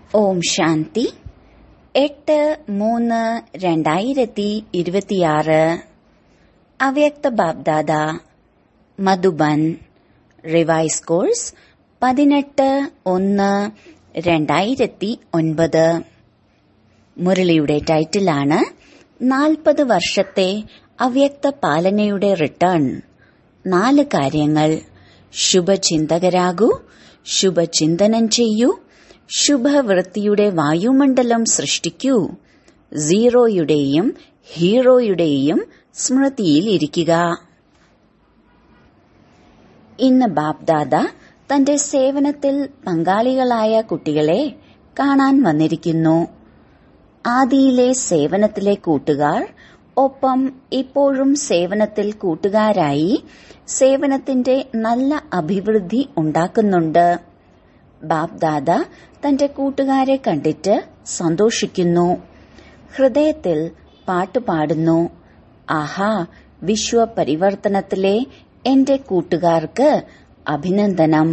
ഓം ശാന്തി എട്ട് മൂന്ന് രണ്ടായിരത്തി ഇരുപത്തിയാറ് അവ്യക്ത ബാബ്ദാദ മധുബൻ റിവൈസ് കോഴ്സ് പതിനെട്ട് ഒന്ന് രണ്ടായിരത്തി ഒൻപത് മുരളിയുടെ ടൈറ്റിലാണ് നാൽപ്പത് വർഷത്തെ അവ്യക്ത പാലനയുടെ റിട്ടേൺ നാല് കാര്യങ്ങൾ ശുഭചിന്തകരാകൂ ശുഭചിന്തനം ചെയ്യൂ ശുഭവൃത്തിയുടെ വായുമണ്ഡലം സൃഷ്ടിക്കൂ സീറോയുടെയും ഹീറോയുടെയും സ്മൃതിയിൽ ഇരിക്കുക ഇന്ന് ബാബ്ദാദ തന്റെ സേവനത്തിൽ പങ്കാളികളായ കുട്ടികളെ കാണാൻ വന്നിരിക്കുന്നു ആദിയിലെ സേവനത്തിലെ കൂട്ടുകാർ ഒപ്പം ഇപ്പോഴും സേവനത്തിൽ കൂട്ടുകാരായി സേവനത്തിന്റെ നല്ല അഭിവൃദ്ധി ഉണ്ടാക്കുന്നുണ്ട് ബാബ്ദാദ തന്റെ കൂട്ടുകാരെ കണ്ടിട്ട് സന്തോഷിക്കുന്നു ഹൃദയത്തിൽ പാട്ടുപാടുന്നു ആഹാ വിശ്വപരിവർത്തനത്തിലെ എന്റെ കൂട്ടുകാർക്ക് അഭിനന്ദനം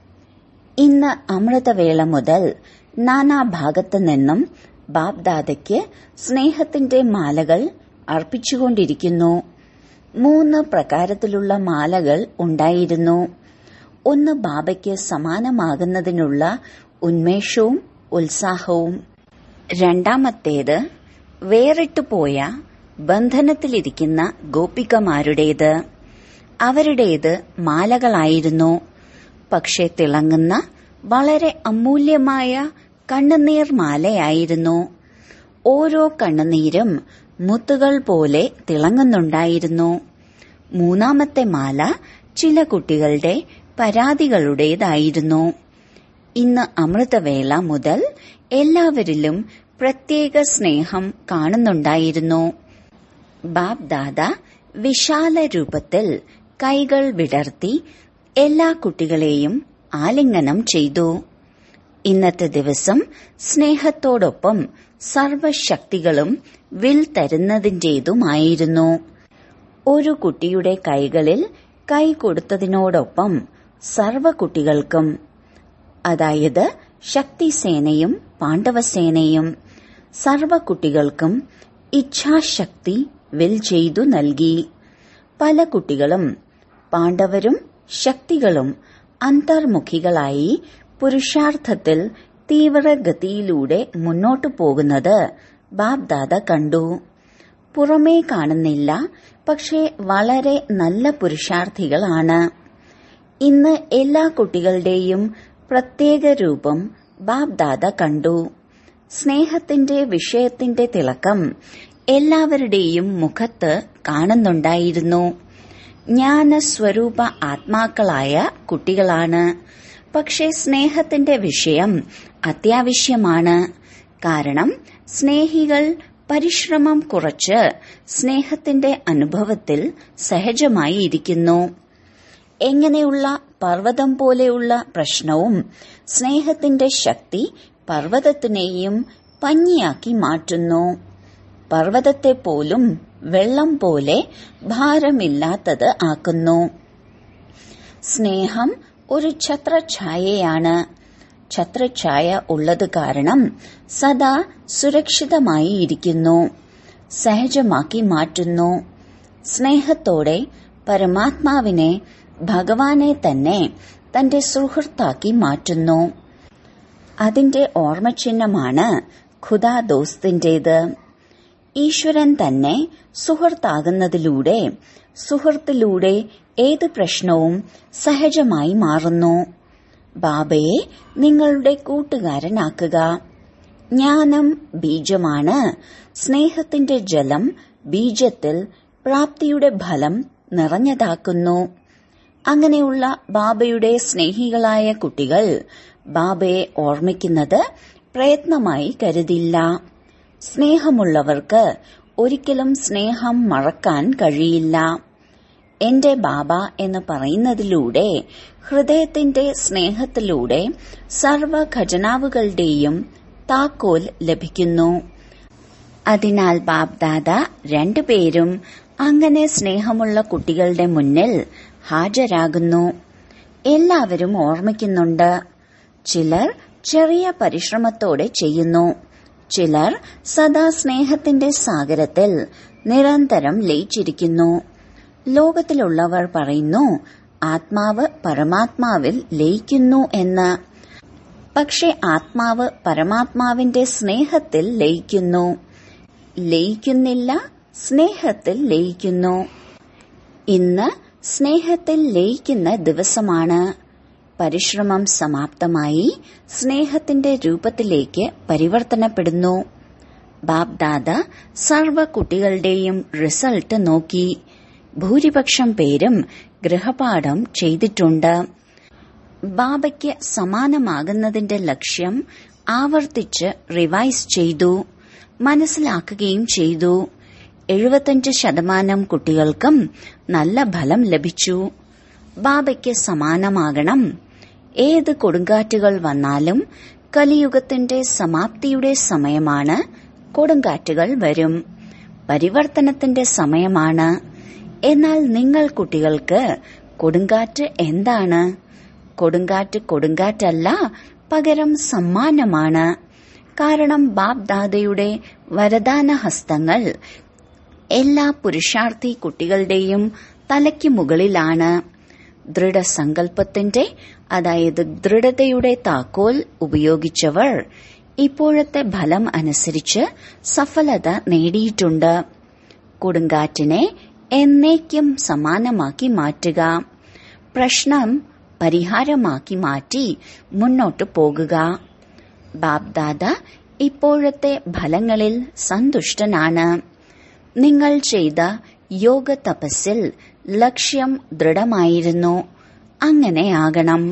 ഇന്ന് അമൃതവേള മുതൽ നാനാഭാഗത്തു നിന്നും ബാബ്ദാദയ്ക്ക് സ്നേഹത്തിന്റെ മാലകൾ അർപ്പിച്ചുകൊണ്ടിരിക്കുന്നു മൂന്ന് പ്രകാരത്തിലുള്ള മാലകൾ ഉണ്ടായിരുന്നു ഒന്ന് ബാബയ്ക്ക് സമാനമാകുന്നതിനുള്ള ഉന്മേഷവും ഉത്സാഹവും രണ്ടാമത്തേത് വേറിട്ടുപോയ ബന്ധനത്തിലിരിക്കുന്ന ഗോപികമാരുടേത് അവരുടേത് മാലകളായിരുന്നു പക്ഷെ തിളങ്ങുന്ന വളരെ അമൂല്യമായ കണ്ണുനീർ മാലയായിരുന്നു ഓരോ കണ്ണുനീരും മുത്തുകൾ പോലെ തിളങ്ങുന്നുണ്ടായിരുന്നു മൂന്നാമത്തെ മാല ചില കുട്ടികളുടെ പരാതികളുടേതായിരുന്നു ഇന്ന് അമൃതവേള മുതൽ എല്ലാവരിലും പ്രത്യേക സ്നേഹം കാണുന്നുണ്ടായിരുന്നു ബാബ് ദാദ വിശാല രൂപത്തിൽ കൈകൾ വിടർത്തി എല്ലാ കുട്ടികളെയും ആലിംഗനം ചെയ്തു ഇന്നത്തെ ദിവസം സ്നേഹത്തോടൊപ്പം സർവശക്തികളും വിൽ തരുന്നതിന്റേതുമായിരുന്നു ഒരു കുട്ടിയുടെ കൈകളിൽ കൈ കൊടുത്തതിനോടൊപ്പം സർവ കുട്ടികൾക്കും അതായത് ശക്തിസേനയും പാണ്ഡവസേനയും സർവ കുട്ടികൾക്കും ഇച്ഛാശക്തി വിൽ ചെയ്തു നൽകി പല കുട്ടികളും പാണ്ഡവരും ശക്തികളും അന്തർമുഖികളായി പുരുഷാർത്ഥത്തിൽ തീവ്രഗതിയിലൂടെ മുന്നോട്ടു പോകുന്നത് ബാബ്ദാദ കണ്ടു പുറമേ കാണുന്നില്ല പക്ഷേ വളരെ നല്ല പുരുഷാർത്ഥികളാണ് ഇന്ന് എല്ലാ കുട്ടികളുടെയും പ്രത്യേക രൂപം ബാബ്ദാദ കണ്ടു സ്നേഹത്തിന്റെ വിഷയത്തിന്റെ തിളക്കം എല്ലാവരുടെയും മുഖത്ത് കാണുന്നുണ്ടായിരുന്നു ജ്ഞാനസ്വരൂപ ആത്മാക്കളായ കുട്ടികളാണ് പക്ഷെ സ്നേഹത്തിന്റെ വിഷയം അത്യാവശ്യമാണ് കാരണം സ്നേഹികൾ പരിശ്രമം കുറച്ച് സ്നേഹത്തിന്റെ അനുഭവത്തിൽ സഹജമായി ഇരിക്കുന്നു എങ്ങനെയുള്ള പർവ്വതം പോലെയുള്ള പ്രശ്നവും സ്നേഹത്തിന്റെ ശക്തി പർവ്വതത്തിനെയും പഞ്ഞിയാക്കി മാറ്റുന്നു പർവ്വതത്തെ പോലും വെള്ളം പോലെ ഭാരമില്ലാത്തത് ആക്കുന്നു സ്നേഹം ഒരു ഛത്രഛായയാണ് ഛത്രഛായ ഉള്ളത് കാരണം സദാ സുരക്ഷിതമായി ഇരിക്കുന്നു സഹജമാക്കി മാറ്റുന്നു സ്നേഹത്തോടെ പരമാത്മാവിനെ ഭഗവാനെ തന്നെ തന്റെ സുഹൃത്താക്കി മാറ്റുന്നു അതിന്റെ ഓർമ്മചിഹ്നമാണ് ഖുദാ ദോസ്തിന്റേത് ഈശ്വരൻ തന്നെ സുഹൃത്താകുന്നതിലൂടെ സുഹൃത്തിലൂടെ ഏത് പ്രശ്നവും സഹജമായി മാറുന്നു ബാബയെ നിങ്ങളുടെ കൂട്ടുകാരനാക്കുക ജ്ഞാനം ബീജമാണ് സ്നേഹത്തിന്റെ ജലം ബീജത്തിൽ പ്രാപ്തിയുടെ ഫലം നിറഞ്ഞതാക്കുന്നു അങ്ങനെയുള്ള ബാബയുടെ സ്നേഹികളായ കുട്ടികൾ ബാബയെ ഓർമ്മിക്കുന്നത് പ്രയത്നമായി കരുതില്ല സ്നേഹമുള്ളവർക്ക് ഒരിക്കലും സ്നേഹം മറക്കാൻ കഴിയില്ല എന്റെ ബാബ എന്ന് പറയുന്നതിലൂടെ ഹൃദയത്തിന്റെ സ്നേഹത്തിലൂടെ സർവ ഖജനാവുകളുടെയും താക്കോൽ ലഭിക്കുന്നു അതിനാൽ ബാബ്ദാദ രണ്ടുപേരും അങ്ങനെ സ്നേഹമുള്ള കുട്ടികളുടെ മുന്നിൽ ഹാജരാകുന്നു എല്ലാവരും ഓർമ്മിക്കുന്നുണ്ട് ചിലർ ചെറിയ പരിശ്രമത്തോടെ ചെയ്യുന്നു ചിലർ സദാ സ്നേഹത്തിന്റെ സാഗരത്തിൽ നിരന്തരം ലയിച്ചിരിക്കുന്നു ലോകത്തിലുള്ളവർ പറയുന്നു ആത്മാവ് പരമാത്മാവിൽ ലയിക്കുന്നു എന്ന് പക്ഷെ ആത്മാവ് പരമാത്മാവിന്റെ സ്നേഹത്തിൽ ലയിക്കുന്നു ലയിക്കുന്നില്ല സ്നേഹത്തിൽ ലയിക്കുന്നു ഇന്ന് സ്നേഹത്തിൽ ലയിക്കുന്ന ദിവസമാണ് പരിശ്രമം സമാപ്തമായി സ്നേഹത്തിന്റെ രൂപത്തിലേക്ക് പരിവർത്തനപ്പെടുന്നു ബാബ്ദാദ സർവ കുട്ടികളുടെയും റിസൾട്ട് നോക്കി ഭൂരിപക്ഷം പേരും ഗൃഹപാഠം ചെയ്തിട്ടുണ്ട് ബാബയ്ക്ക് സമാനമാകുന്നതിന്റെ ലക്ഷ്യം ആവർത്തിച്ച് റിവൈസ് ചെയ്തു മനസ്സിലാക്കുകയും ചെയ്തു എഴുപത്തഞ്ച് ശതമാനം കുട്ടികൾക്കും നല്ല ഫലം ലഭിച്ചു ബാബയ്ക്ക് സമാനമാകണം ഏത് കൊടുങ്കാറ്റുകൾ വന്നാലും കലിയുഗത്തിന്റെ സമാപ്തിയുടെ സമയമാണ് കൊടുങ്കാറ്റുകൾ വരും പരിവർത്തനത്തിന്റെ സമയമാണ് എന്നാൽ നിങ്ങൾ കുട്ടികൾക്ക് കൊടുങ്കാറ്റ് എന്താണ് കൊടുങ്കാറ്റ് കൊടുങ്കാറ്റല്ല പകരം സമ്മാനമാണ് കാരണം ബാബ് ദാദയുടെ വരദാന ഹസ്തങ്ങൾ എല്ലാ പുരുഷാർത്ഥി കുട്ടികളുടെയും തലയ്ക്ക് മുകളിലാണ് ദൃഢസങ്കല്പത്തിന്റെ അതായത് ദൃഢതയുടെ താക്കോൽ ഉപയോഗിച്ചവർ ഇപ്പോഴത്തെ ഫലം അനുസരിച്ച് സഫലത നേടിയിട്ടുണ്ട് കൊടുങ്കാറ്റിനെ എന്നേക്കും സമാനമാക്കി മാറ്റുക പ്രശ്നം പരിഹാരമാക്കി മാറ്റി മുന്നോട്ടു പോകുക ബാബ്ദാദ ഇപ്പോഴത്തെ ഫലങ്ങളിൽ സന്തുഷ്ടനാണ് നിങ്ങൾ ചെയ്ത യോഗ തപസ്സിൽ ലക്ഷ്യം ദൃഢമായിരുന്നു അങ്ങനെയാകണം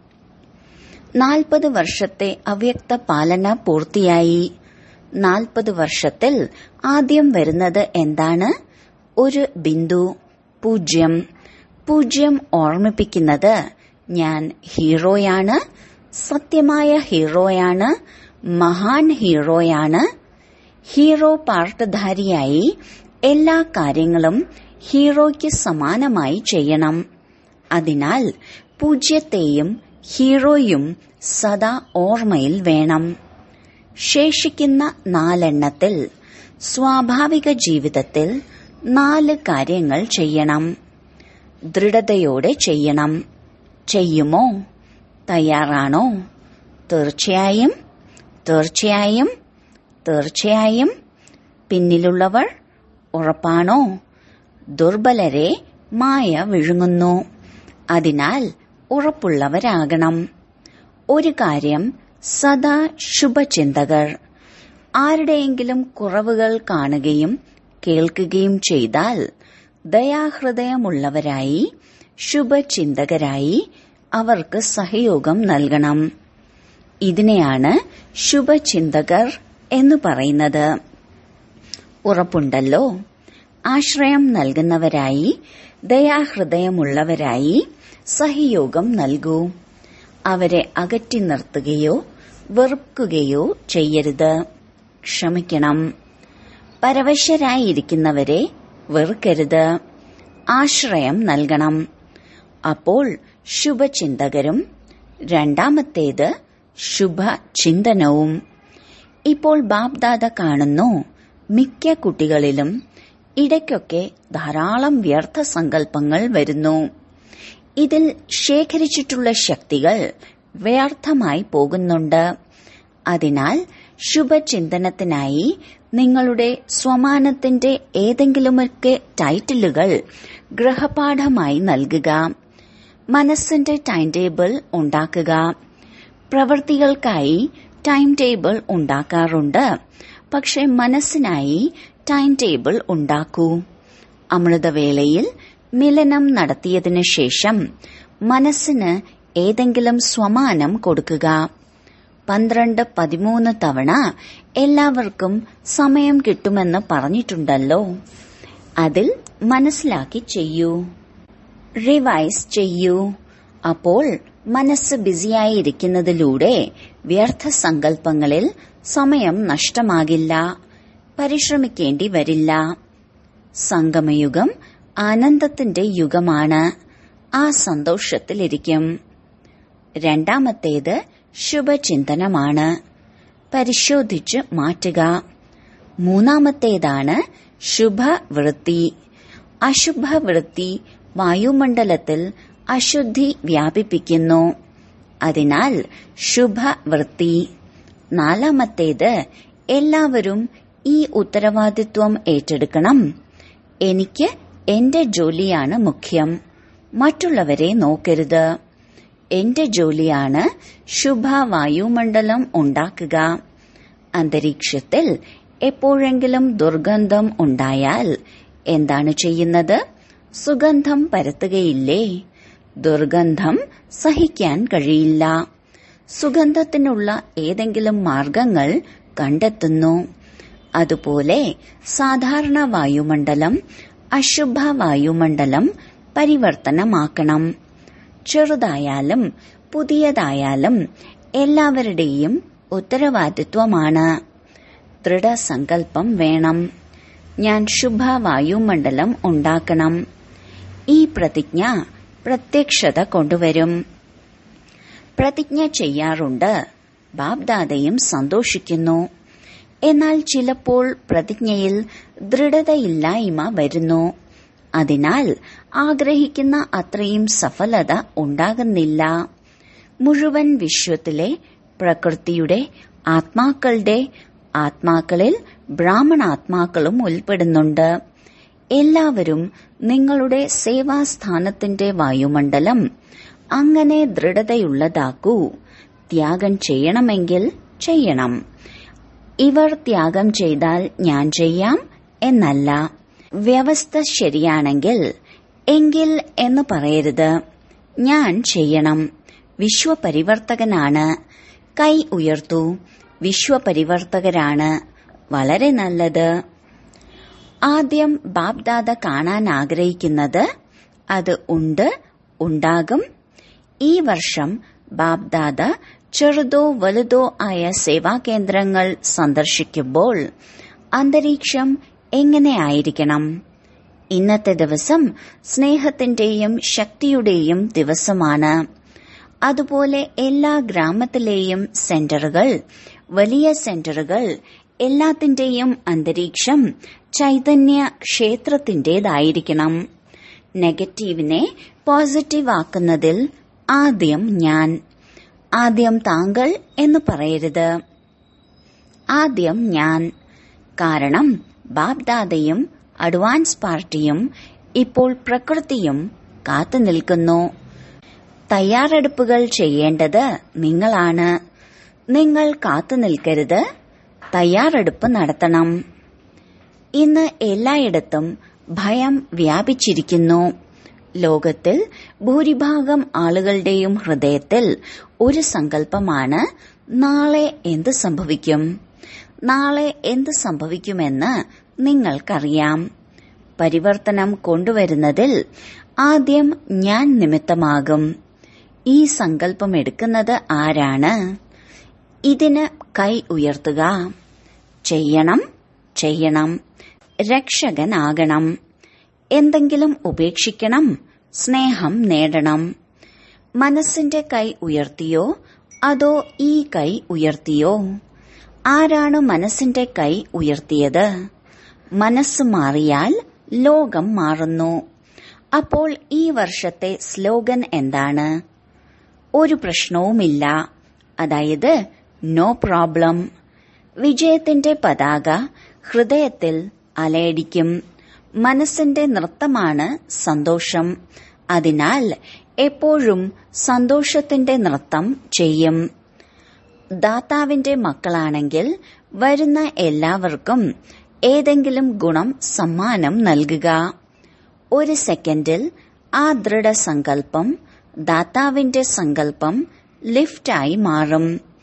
നാൽപ്പത് വർഷത്തെ അവ്യക്ത പാലന പൂർത്തിയായി നാൽപ്പത് വർഷത്തിൽ ആദ്യം വരുന്നത് എന്താണ് ഒരു ബിന്ദു പൂജ്യം പൂജ്യം ഓർമ്മിപ്പിക്കുന്നത് ഞാൻ ഹീറോയാണ് സത്യമായ ഹീറോയാണ് മഹാൻ ഹീറോയാണ് ഹീറോ പാർട്ടധാരിയായി എല്ലാ കാര്യങ്ങളും ഹീറോയ്ക്ക് സമാനമായി ചെയ്യണം അതിനാൽ പൂജ്യത്തെയും ഹീറോയും സദാ ഓർമ്മയിൽ വേണം ശേഷിക്കുന്ന നാലെണ്ണത്തിൽ സ്വാഭാവിക ജീവിതത്തിൽ നാല് കാര്യങ്ങൾ ചെയ്യണം ദൃഢതയോടെ ചെയ്യണം ചെയ്യുമോ തയ്യാറാണോ തീർച്ചയായും തീർച്ചയായും തീർച്ചയായും പിന്നിലുള്ളവർ ഉറപ്പാണോ ദുർബലരെ മായ വിഴുങ്ങുന്നു അതിനാൽ ഉറപ്പുള്ളവരാകണം ഒരു കാര്യം സദാ ശുഭചിന്തകർ ആരുടെയെങ്കിലും കുറവുകൾ കാണുകയും കേൾക്കുകയും ചെയ്താൽ ദയാഹൃദയമുള്ളവരായി ശുഭചിന്തകരായി അവർക്ക് സഹയോഗം നൽകണം ഇതിനെയാണ് ശുഭചിന്തകർ എന്ന് പറയുന്നത് ഉറപ്പുണ്ടല്ലോ ആശ്രയം നൽകുന്നവരായി ദയാഹൃദയമുള്ളവരായി സഹയോഗം നൽകൂ അവരെ അകറ്റി നിർത്തുകയോ വെറുക്കുകയോ ചെയ്യരുത് ക്ഷമിക്കണം പരവശരായിരിക്കുന്നവരെ വെറുക്കരുത് ആശ്രയം നൽകണം അപ്പോൾ ശുഭചിന്തകരും രണ്ടാമത്തേത് ശുഭചിന്തനവും ഇപ്പോൾ ബാബ്ദാദ കാണുന്നു മിക്ക കുട്ടികളിലും ഇടയ്ക്കൊക്കെ ധാരാളം വ്യർത്ഥ സങ്കല്പങ്ങൾ വരുന്നു ഇതിൽ ശേഖരിച്ചിട്ടുള്ള ശക്തികൾ വ്യർത്ഥമായി പോകുന്നുണ്ട് അതിനാൽ ശുഭചിന്തനത്തിനായി നിങ്ങളുടെ സ്വമാനത്തിന്റെ ഏതെങ്കിലുമൊക്കെ ടൈറ്റിലുകൾ ഗൃഹപാഠമായി നൽകുക മനസ്സിന്റെ ടൈം ടേബിൾ ഉണ്ടാക്കുക പ്രവൃത്തികൾക്കായി ടൈം ടേബിൾ ഉണ്ടാക്കാറുണ്ട് പക്ഷെ മനസ്സിനായി ടൈം ടേബിൾ ഉണ്ടാക്കൂ അമൃതവേളയിൽ മിലനം നടത്തിയതിനു ശേഷം മനസ്സിന് ഏതെങ്കിലും സ്വമാനം കൊടുക്കുക പന്ത്രണ്ട് പതിമൂന്ന് തവണ എല്ലാവർക്കും സമയം കിട്ടുമെന്ന് പറഞ്ഞിട്ടുണ്ടല്ലോ അതിൽ മനസ്സിലാക്കി ചെയ്യൂ റിവൈസ് ചെയ്യൂ അപ്പോൾ മനസ്സ് ബിസിയായിരിക്കുന്നതിലൂടെ വ്യർത്ഥ സങ്കല്പങ്ങളിൽ സമയം നഷ്ടമാകില്ല പരിശ്രമിക്കേണ്ടി വരില്ല സംഗമയുഗം ആനന്ദത്തിന്റെ യുഗമാണ് ആ സന്തോഷത്തിലിരിക്കും രണ്ടാമത്തേത് ശുഭചിന്തനമാണ് പരിശോധിച്ച് മാറ്റുക മൂന്നാമത്തേതാണ് ശുഭവൃത്തി അശുഭവൃത്തി വായുമണ്ഡലത്തിൽ അശുദ്ധി വ്യാപിപ്പിക്കുന്നു അതിനാൽ ശുഭവൃത്തി നാലാമത്തേത് എല്ലാവരും ഈ ഉത്തരവാദിത്വം ഏറ്റെടുക്കണം എനിക്ക് എന്റെ ജോലിയാണ് മുഖ്യം മറ്റുള്ളവരെ നോക്കരുത് എന്റെ ജോലിയാണ് ശുഭ വായുമണ്ഡലം ഉണ്ടാക്കുക അന്തരീക്ഷത്തിൽ എപ്പോഴെങ്കിലും ദുർഗന്ധം ഉണ്ടായാൽ എന്താണ് ചെയ്യുന്നത് സുഗന്ധം പരത്തുകയില്ലേ ദുർഗന്ധം സഹിക്കാൻ കഴിയില്ല സുഗന്ധത്തിനുള്ള ഏതെങ്കിലും മാർഗങ്ങൾ കണ്ടെത്തുന്നു അതുപോലെ സാധാരണ വായുമണ്ഡലം അശുഭ വായുമണ്ഡലം പരിവർത്തനമാക്കണം ചെറുതായാലും പുതിയതായാലും എല്ലാവരുടെയും ഉത്തരവാദിത്വമാണ് ദൃഢസങ്കല്പം വേണം ഞാൻ ശുഭ വായുമണ്ഡലം ഉണ്ടാക്കണം ഈ പ്രതിജ്ഞ പ്രത്യക്ഷത കൊണ്ടുവരും പ്രതിജ്ഞ ചെയ്യാറുണ്ട് ബാബ്ദാദയും സന്തോഷിക്കുന്നു എന്നാൽ ചിലപ്പോൾ പ്രതിജ്ഞയിൽ ദൃഢതയില്ലായ്മ വരുന്നു അതിനാൽ ആഗ്രഹിക്കുന്ന അത്രയും സഫലത ഉണ്ടാകുന്നില്ല മുഴുവൻ വിശ്വത്തിലെ പ്രകൃതിയുടെ ആത്മാക്കളുടെ ആത്മാക്കളിൽ ബ്രാഹ്മണാത്മാക്കളും ഉൾപ്പെടുന്നുണ്ട് എല്ലാവരും നിങ്ങളുടെ സേവാസ്ഥാനത്തിന്റെ വായുമണ്ഡലം അങ്ങനെ ദൃഢതയുള്ളതാക്കൂ ത്യാഗം ചെയ്യണമെങ്കിൽ ചെയ്യണം ഇവർ ത്യാഗം ചെയ്താൽ ഞാൻ ചെയ്യാം എന്നല്ല വ്യവസ്ഥ ശരിയാണെങ്കിൽ എങ്കിൽ എന്ന് പറയരുത് ഞാൻ ചെയ്യണം വിശ്വപരിവർത്തകനാണ് കൈ ഉയർത്തു വിശ്വപരിവർത്തകരാണ് വളരെ നല്ലത് ആദ്യം ബാബ്ദാദ കാണാൻ ആഗ്രഹിക്കുന്നത് അത് ഉണ്ട് ഉണ്ടാകും ഈ വർഷം ബാബ്ദാദ ചെറുതോ വലുതോ ആയ സേവാകേന്ദ്രങ്ങൾ സന്ദർശിക്കുമ്പോൾ അന്തരീക്ഷം എങ്ങനെയായിരിക്കണം ഇന്നത്തെ ദിവസം സ്നേഹത്തിന്റെയും ശക്തിയുടെയും ദിവസമാണ് അതുപോലെ എല്ലാ ഗ്രാമത്തിലെയും സെന്ററുകൾ വലിയ സെന്ററുകൾ എല്ലാത്തിന്റെയും അന്തരീക്ഷം ചൈതന്യ ക്ഷേത്രത്തിന്റേതായിരിക്കണം നെഗറ്റീവിനെ പോസിറ്റീവ് ആക്കുന്നതിൽ ആദ്യം ഞാൻ ആദ്യം താങ്കൾ എന്ന് പറയരുത് ആദ്യം ഞാൻ കാരണം ബാബ്ദാദയും അഡ്വാൻസ് പാർട്ടിയും ഇപ്പോൾ പ്രകൃതിയും കാത്തു നിൽക്കുന്നു തയ്യാറെടുപ്പുകൾ ചെയ്യേണ്ടത് നിങ്ങളാണ് നിങ്ങൾ കാത്തു നിൽക്കരുത് തയ്യാറെടുപ്പ് നടത്തണം ഇന്ന് എല്ലായിടത്തും ഭയം വ്യാപിച്ചിരിക്കുന്നു ലോകത്തിൽ ഭൂരിഭാഗം ആളുകളുടെയും ഹൃദയത്തിൽ ഒരു സങ്കല്പമാണ് നാളെ എന്ത് സംഭവിക്കും നാളെ എന്ത് സംഭവിക്കുമെന്ന് നിങ്ങൾക്കറിയാം പരിവർത്തനം കൊണ്ടുവരുന്നതിൽ ആദ്യം ഞാൻ നിമിത്തമാകും ഈ സങ്കല്പം എടുക്കുന്നത് ആരാണ് ഇതിന് കൈ ഉയർത്തുക ചെയ്യണം ചെയ്യണം രക്ഷകനാകണം എന്തെങ്കിലും ഉപേക്ഷിക്കണം സ്നേഹം നേടണം മനസ്സിന്റെ കൈ ഉയർത്തിയോ അതോ ഈ കൈ ഉയർത്തിയോ ആരാണ് മനസ്സിന്റെ കൈ ഉയർത്തിയത് മനസ്സ് മാറിയാൽ ലോകം മാറുന്നു അപ്പോൾ ഈ വർഷത്തെ സ്ലോഗൻ എന്താണ് ഒരു പ്രശ്നവുമില്ല അതായത് നോ പ്രോബ്ലം വിജയത്തിന്റെ പതാക ഹൃദയത്തിൽ അലയടിക്കും മനസ്സിന്റെ നൃത്തമാണ് സന്തോഷം അതിനാൽ എപ്പോഴും സന്തോഷത്തിന്റെ നൃത്തം ചെയ്യും ദാതാവിന്റെ മക്കളാണെങ്കിൽ വരുന്ന എല്ലാവർക്കും ഏതെങ്കിലും ഗുണം സമ്മാനം നൽകുക ഒരു സെക്കൻഡിൽ ആ ദൃഢസങ്കല്പം ദാതാവിന്റെ സങ്കല്പം ലിഫ്റ്റായി മാറും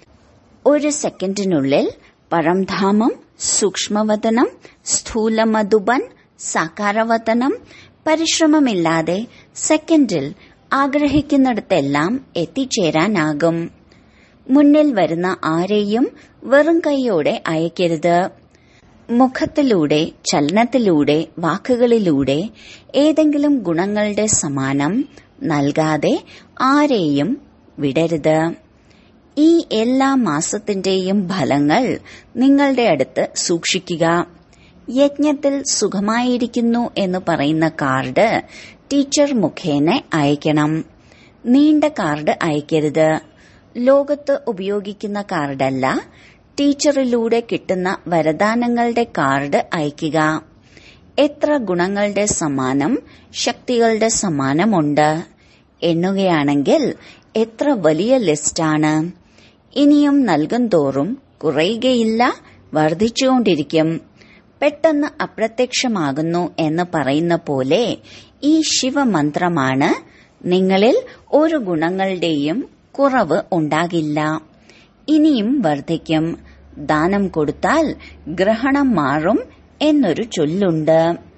ഒരു സെക്കൻഡിനുള്ളിൽ പരംധാമം സൂക്ഷ്മവതനം സ്ഥൂലമധുബൻ സാകാരവതനം പരിശ്രമമില്ലാതെ സെക്കൻഡിൽ ആഗ്രഹിക്കുന്നിടത്തെല്ലാം എത്തിച്ചേരാനാകും മുന്നിൽ വരുന്ന ആരെയും വെറും കൈയോടെ അയക്കരുത് മുഖത്തിലൂടെ ചലനത്തിലൂടെ വാക്കുകളിലൂടെ ഏതെങ്കിലും ഗുണങ്ങളുടെ സമാനം നൽകാതെ ആരെയും വിടരുത് ഈ എല്ലാ മാസത്തിന്റെയും ഫലങ്ങൾ നിങ്ങളുടെ അടുത്ത് സൂക്ഷിക്കുക യജ്ഞത്തിൽ സുഖമായിരിക്കുന്നു എന്ന് പറയുന്ന കാർഡ് ടീച്ചർ മുഖേന അയക്കണം നീണ്ട കാർഡ് അയക്കരുത് ലോകത്ത് ഉപയോഗിക്കുന്ന കാർഡല്ല ടീച്ചറിലൂടെ കിട്ടുന്ന വരദാനങ്ങളുടെ കാർഡ് അയക്കുക എത്ര ഗുണങ്ങളുടെ സമ്മാനം ശക്തികളുടെ സമ്മാനമുണ്ട് എണ്ണുകയാണെങ്കിൽ എത്ര വലിയ ലിസ്റ്റാണ് ഇനിയും നൽകും തോറും കുറയുകയില്ല വർദ്ധിച്ചുകൊണ്ടിരിക്കും പെട്ടെന്ന് അപ്രത്യക്ഷമാകുന്നു എന്ന് പറയുന്ന പോലെ ഈ ശിവമന്ത്രമാണ് നിങ്ങളിൽ ഒരു ഗുണങ്ങളുടെയും കുറവ് ഉണ്ടാകില്ല ഇനിയും വർദ്ധിക്കും ദാനം കൊടുത്താൽ ഗ്രഹണം മാറും എന്നൊരു ചൊല്ലുണ്ട്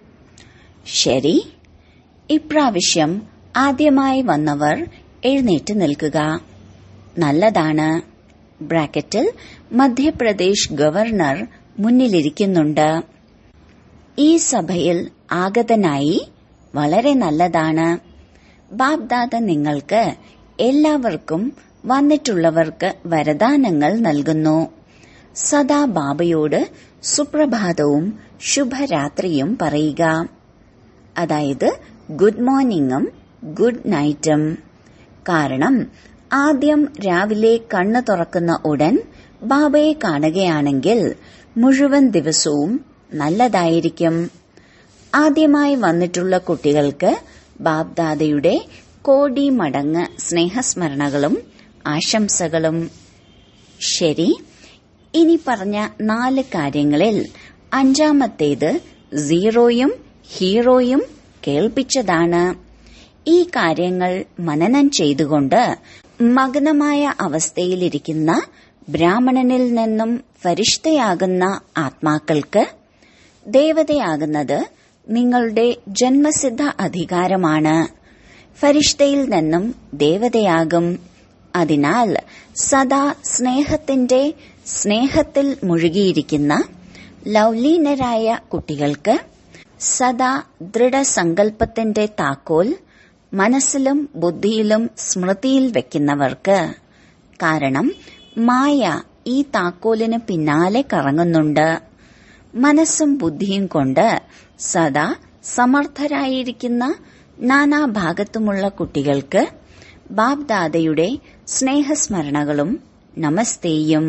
ശരി ഇപ്രാവശ്യം ആദ്യമായി വന്നവർ എഴുന്നേറ്റ് നിൽക്കുക നല്ലതാണ് ബ്രാക്കറ്റിൽ മധ്യപ്രദേശ് ഗവർണർ മുന്നിലിരിക്കുന്നുണ്ട് ഈ സഭയിൽ ആഗതനായി വളരെ നല്ലതാണ് ബാബ്ദാദ നിങ്ങൾക്ക് എല്ലാവർക്കും വന്നിട്ടുള്ളവർക്ക് വരദാനങ്ങൾ നൽകുന്നു സദാ ബാബയോട് സുപ്രഭാതവും ശുഭരാത്രിയും പറയുക അതായത് ഗുഡ് മോർണിംഗും ഗുഡ് നൈറ്റും കാരണം ആദ്യം രാവിലെ കണ്ണു തുറക്കുന്ന ഉടൻ ബാബയെ കാണുകയാണെങ്കിൽ മുഴുവൻ ദിവസവും നല്ലതായിരിക്കും ആദ്യമായി വന്നിട്ടുള്ള കുട്ടികൾക്ക് ബാബ്ദാദയുടെ കോടി മടങ്ങ് സ്നേഹസ്മരണകളും ആശംസകളും ശരി ഇനി പറഞ്ഞ നാല് കാര്യങ്ങളിൽ അഞ്ചാമത്തേത് സീറോയും ഹീറോയും കേൾപ്പിച്ചതാണ് ഈ കാര്യങ്ങൾ മനനം ചെയ്തുകൊണ്ട് മഗ്നമായ അവസ്ഥയിലിരിക്കുന്ന ബ്രാഹ്മണനിൽ നിന്നും ഫരിഷ്ഠയാകുന്ന ആത്മാക്കൾക്ക് ദേവതയാകുന്നത് നിങ്ങളുടെ ജന്മസിദ്ധ അധികാരമാണ് ഫരിഷ്ഠയിൽ നിന്നും ദേവതയാകും അതിനാൽ സദാ സ്നേഹത്തിന്റെ സ്നേഹത്തിൽ മുഴുകിയിരിക്കുന്ന ലൗലീനരായ കുട്ടികൾക്ക് സദാ ദൃഢസങ്കല്പത്തിന്റെ താക്കോൽ മനസ്സിലും ബുദ്ധിയിലും സ്മൃതിയിൽ വെക്കുന്നവർക്ക് കാരണം മായ ഈ താക്കോലിന് പിന്നാലെ കറങ്ങുന്നുണ്ട് മനസ്സും ബുദ്ധിയും കൊണ്ട് സദാ സമർത്ഥരായിരിക്കുന്ന നാനാഭാഗത്തുമുള്ള കുട്ടികൾക്ക് ബാബ്ദാദയുടെ സ്നേഹസ്മരണകളും നമസ്തേയും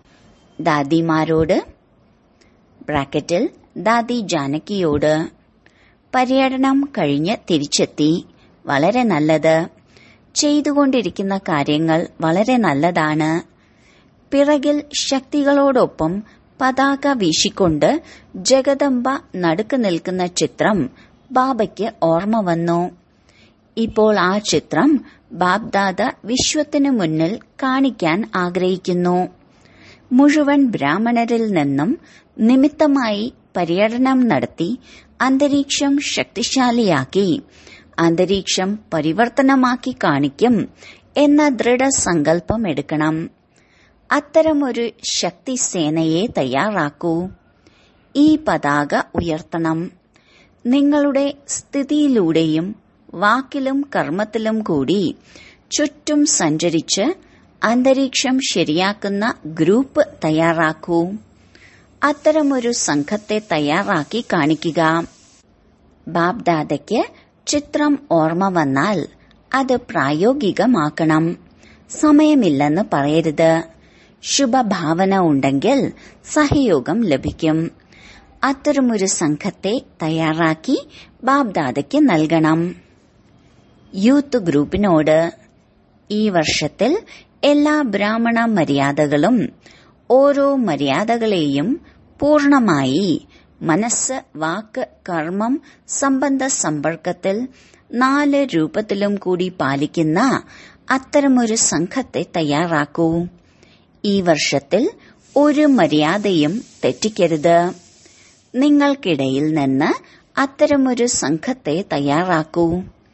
ദാദിമാരോട് ബ്രാക്കറ്റിൽ ദാദി ജാനകിയോട് പര്യടനം കഴിഞ്ഞ് തിരിച്ചെത്തി വളരെ നല്ലത് ചെയ്തുകൊണ്ടിരിക്കുന്ന കാര്യങ്ങൾ വളരെ നല്ലതാണ് പിറകിൽ ശക്തികളോടൊപ്പം പതാക വീശിക്കൊണ്ട് ജഗദംബ നടുക്ക് നിൽക്കുന്ന ചിത്രം ബാബയ്ക്ക് ഓർമ്മ വന്നു ഇപ്പോൾ ആ ചിത്രം ബാബ്ദാദ വിശ്വത്തിനു മുന്നിൽ കാണിക്കാൻ ആഗ്രഹിക്കുന്നു മുഴുവൻ ബ്രാഹ്മണരിൽ നിന്നും നിമിത്തമായി പര്യടനം നടത്തി അന്തരീക്ഷം ശക്തിശാലിയാക്കി അന്തരീക്ഷം പരിവർത്തനമാക്കി കാണിക്കും എന്ന ദൃഢസങ്കല്പം എടുക്കണം അത്തരമൊരു ശക്തിസേനയെ തയ്യാറാക്കൂ ഈ പതാക ഉയർത്തണം നിങ്ങളുടെ സ്ഥിതിയിലൂടെയും വാക്കിലും കർമ്മത്തിലും കൂടി ചുറ്റും സഞ്ചരിച്ച് അന്തരീക്ഷം ശരിയാക്കുന്ന ഗ്രൂപ്പ് തയ്യാറാക്കൂ അത്തരമൊരു സംഘത്തെ തയ്യാറാക്കി കാണിക്കുക ബാബ്ദാദയ്ക്ക് ചിത്രം ഓർമ്മ വന്നാൽ അത് പ്രായോഗികമാക്കണം സമയമില്ലെന്ന് പറയരുത് ശുഭഭാവന ഉണ്ടെങ്കിൽ സഹയോഗം ലഭിക്കും അത്തരമൊരു സംഘത്തെ തയ്യാറാക്കി ബാബ്ദാദയ്ക്ക് നൽകണം യൂത്ത് ഗ്രൂപ്പിനോട് ഈ വർഷത്തിൽ എല്ലാ ബ്രാഹ്മണ മര്യാദകളും ഓരോ മര്യാദകളെയും പൂർണമായി മനസ്സ് വാക്ക് കർമ്മം സംബന്ധ സമ്പർക്കത്തിൽ നാല് രൂപത്തിലും കൂടി പാലിക്കുന്ന അത്തരമൊരു സംഘത്തെ തയ്യാറാക്കൂ ഈ വർഷത്തിൽ ഒരു മര്യാദയും തെറ്റിക്കരുത് നിങ്ങൾക്കിടയിൽ നിന്ന് അത്തരമൊരു സംഘത്തെ തയ്യാറാക്കൂ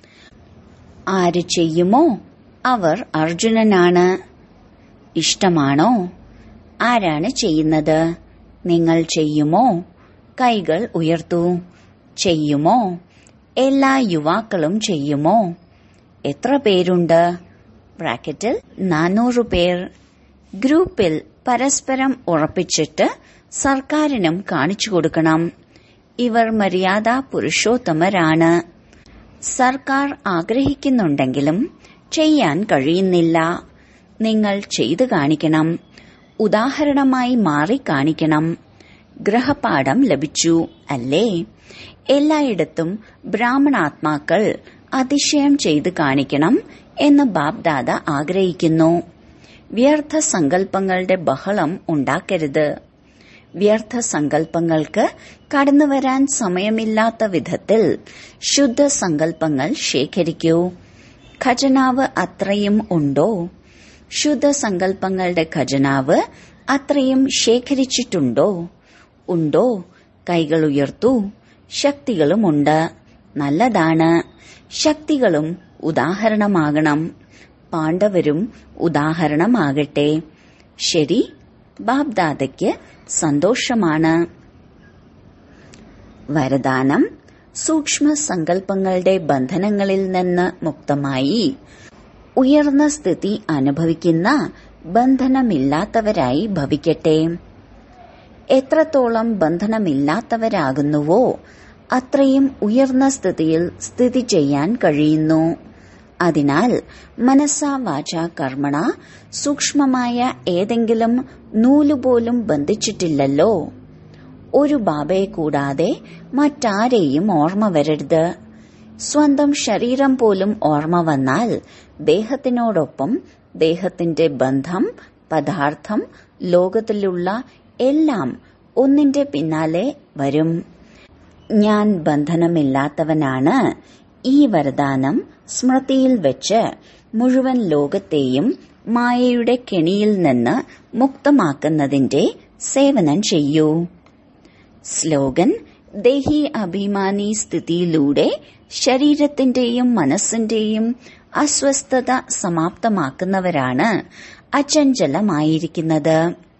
ആര് ചെയ്യുമോ അവർ അർജുനനാണ് ഇഷ്ടമാണോ ആരാണ് ചെയ്യുന്നത് നിങ്ങൾ ചെയ്യുമോ കൈകൾ ഉയർത്തൂ ചെയ്യുമോ എല്ലാ യുവാക്കളും ചെയ്യുമോ എത്ര പേരുണ്ട് ബ്രാക്കറ്റിൽ നാനൂറ് പേർ ഗ്രൂപ്പിൽ പരസ്പരം ഉറപ്പിച്ചിട്ട് സർക്കാരിനും കാണിച്ചു കൊടുക്കണം ഇവർ മര്യാദ പുരുഷോത്തമരാണ് സർക്കാർ ആഗ്രഹിക്കുന്നുണ്ടെങ്കിലും ചെയ്യാൻ കഴിയുന്നില്ല നിങ്ങൾ ചെയ്തു കാണിക്കണം ഉദാഹരണമായി മാറി കാണിക്കണം ഗ്രഹപാഠം ലഭിച്ചു അല്ലേ എല്ലായിടത്തും ബ്രാഹ്മണാത്മാക്കൾ അതിശയം ചെയ്തു കാണിക്കണം എന്ന് ബാബ്ദാദ ആഗ്രഹിക്കുന്നു വ്യർത്ഥ സങ്കല്പങ്ങളുടെ ബഹളം ഉണ്ടാക്കരുത് വ്യർത്ഥ സങ്കല്പങ്ങൾക്ക് കടന്നുവരാൻ സമയമില്ലാത്ത വിധത്തിൽ ശുദ്ധ സങ്കല്പങ്ങൾ ശേഖരിക്കൂ ഖജനാവ് അത്രയും ഉണ്ടോ ശുദ്ധ സങ്കല്പങ്ങളുടെ ഖജനാവ് അത്രയും ശേഖരിച്ചിട്ടുണ്ടോ ഉണ്ടോ കൈകൾ ഉയർത്തൂ ശക്തികളുമുണ്ട് നല്ലതാണ് ശക്തികളും ഉദാഹരണമാകണം പാണ്ഡവരും ഉദാഹരണമാകട്ടെ ശരി ബാബ്ദാദയ്ക്ക് സന്തോഷമാണ് വരദാനം സൂക്ഷ്മ സങ്കല്പങ്ങളുടെ ബന്ധനങ്ങളിൽ നിന്ന് മുക്തമായി ഉയർന്ന സ്ഥിതി അനുഭവിക്കുന്ന ബന്ധനമില്ലാത്തവരായി ഭവിക്കട്ടെ എത്രത്തോളം ബന്ധനമില്ലാത്തവരാകുന്നുവോ അത്രയും ഉയർന്ന സ്ഥിതിയിൽ സ്ഥിതി ചെയ്യാൻ കഴിയുന്നു അതിനാൽ മനസ്സാ വാച കർമ്മണ സൂക്ഷ്മമായ ഏതെങ്കിലും നൂലുപോലും ബന്ധിച്ചിട്ടില്ലല്ലോ ഒരു ബാബയെ കൂടാതെ മറ്റാരെയും ഓർമ്മ വരരുത് സ്വന്തം ശരീരം പോലും ഓർമ്മ വന്നാൽ ദേഹത്തിനോടൊപ്പം ദേഹത്തിന്റെ ബന്ധം പദാർത്ഥം ലോകത്തിലുള്ള എല്ലാം ഒന്നിന്റെ പിന്നാലെ വരും ഞാൻ ബന്ധനമില്ലാത്തവനാണ് ഈ വരദാനം സ്മൃതിയിൽ വെച്ച് മുഴുവൻ ലോകത്തെയും മായയുടെ കെണിയിൽ നിന്ന് മുക്തമാക്കുന്നതിന്റെ സേവനം ചെയ്യൂ സ്ലോഗൻ ദേഹി അഭിമാനി സ്ഥിതിയിലൂടെ ശരീരത്തിന്റെയും മനസ്സിന്റെയും അസ്വസ്ഥത സമാപ്തമാക്കുന്നവരാണ് അചഞ്ചലമായിരിക്കുന്നത്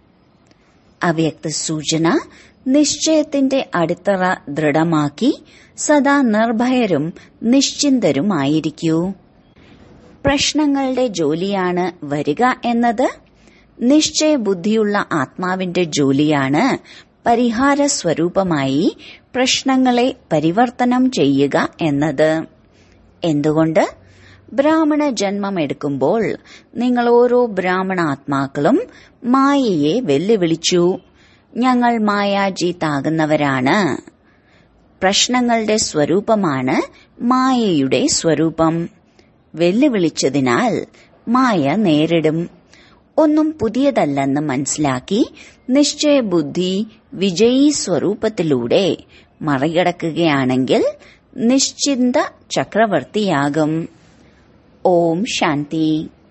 അവ്യക്ത സൂചന നിശ്ചയത്തിന്റെ അടിത്തറ ദൃഢമാക്കി സദാ നിർഭയരും നിശ്ചിന്തരുമായിരിക്കൂ പ്രശ്നങ്ങളുടെ ജോലിയാണ് വരിക എന്നത് നിശ്ചയബുദ്ധിയുള്ള ആത്മാവിന്റെ ജോലിയാണ് പരിഹാര സ്വരൂപമായി പ്രശ്നങ്ങളെ പരിവർത്തനം ചെയ്യുക എന്നത് എന്തുകൊണ്ട് ബ്രാഹ്മണ ജന്മം എടുക്കുമ്പോൾ നിങ്ങൾ ഓരോ ബ്രാഹ്മണ ആത്മാക്കളും മായയെ വെല്ലുവിളിച്ചു ഞങ്ങൾ മായാജീത്താകുന്നവരാണ് പ്രശ്നങ്ങളുടെ സ്വരൂപമാണ് മായയുടെ സ്വരൂപം വെല്ലുവിളിച്ചതിനാൽ മായ നേരിടും ഒന്നും പുതിയതല്ലെന്ന് മനസ്സിലാക്കി നിശ്ചയബുദ്ധി വിജയീ സ്വരൂപത്തിലൂടെ മറികടക്കുകയാണെങ്കിൽ നിശ്ചിന്ത ചക്രവർത്തിയാകും ഓം ശാന്തി